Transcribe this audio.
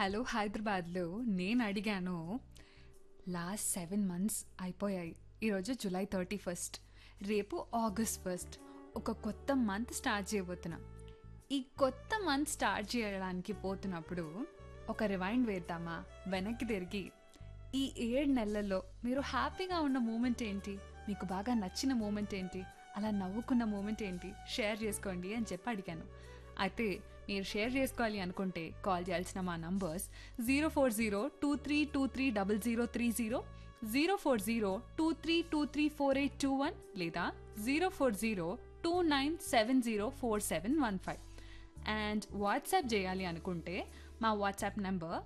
hello హైదరాబాద్లో నేను అడిగాను లాస్ట్ సెవెన్ మంత్స్ అయిపోయాయి ఈరోజు జూలై థర్టీ ఫస్ట్ రేపు ఆగస్ట్ ఫస్ట్ ఒక కొత్త మంత్ స్టార్ట్ చేయబోతున్నాం ఈ కొత్త మంత్ స్టార్ట్ చేయడానికి పోతున్నప్పుడు ఒక రివైండ్ వేద్దామా వెనక్కి తిరిగి ఈ ఏడు నెలల్లో మీరు హ్యాపీగా ఉన్న మూమెంట్ ఏంటి మీకు బాగా నచ్చిన మూమెంట్ ఏంటి అలా నవ్వుకున్న మూమెంట్ ఏంటి షేర్ చేసుకోండి అని చెప్పి అడిగాను అయితే మీరు షేర్ చేసుకోవాలి అనుకుంటే కాల్ చేయాల్సిన మా numbers zero four zero two three two three double zero three zero zero four zero two three two three four eight two one లేదా zero four zero two nine seven zero four seven one five and WhatsApp చేయాలి అనుకుంటే మా WhatsApp number